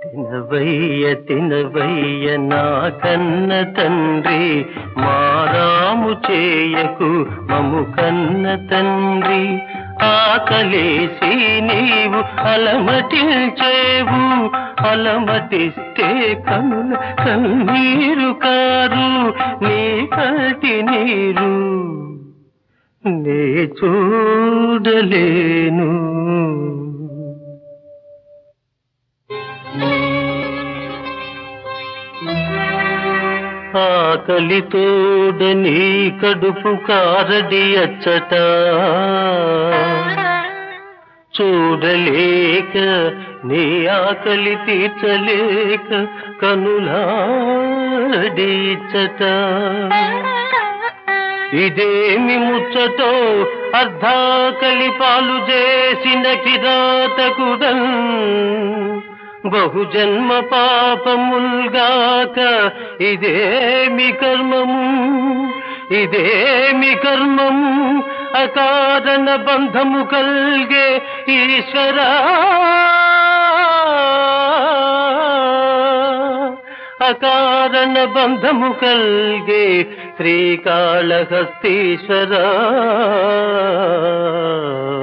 తినవయ్య తినవయ్య నా కన్న తండ్రి మారాము చేయకు మము కన్న తండ్రి ఆకలేసి నీవు అలమటించేవు అలమటిస్తే కనుల కన్నీరు కారు నీ కంటి నీరు నే చూడలేను ఆకలి తోడ నీ కడుపు కారడి అచ్చట చూడలేక నీ ఆకలి తీర్చలేక కనులాడిచ్చట ఇదేమి ముచ్చటో అర్ధాకలి పాలు చేసిన కిరాతకుడన్ బహుజన్మ పాపముల్గాక ఇదేమి కర్మము ఇదేమి కర్మము అకారణ బంధము కల్గే ఈశ్వరా అకారణ బంధము కల్గే శ్రీకాళహస్తీశ్వరా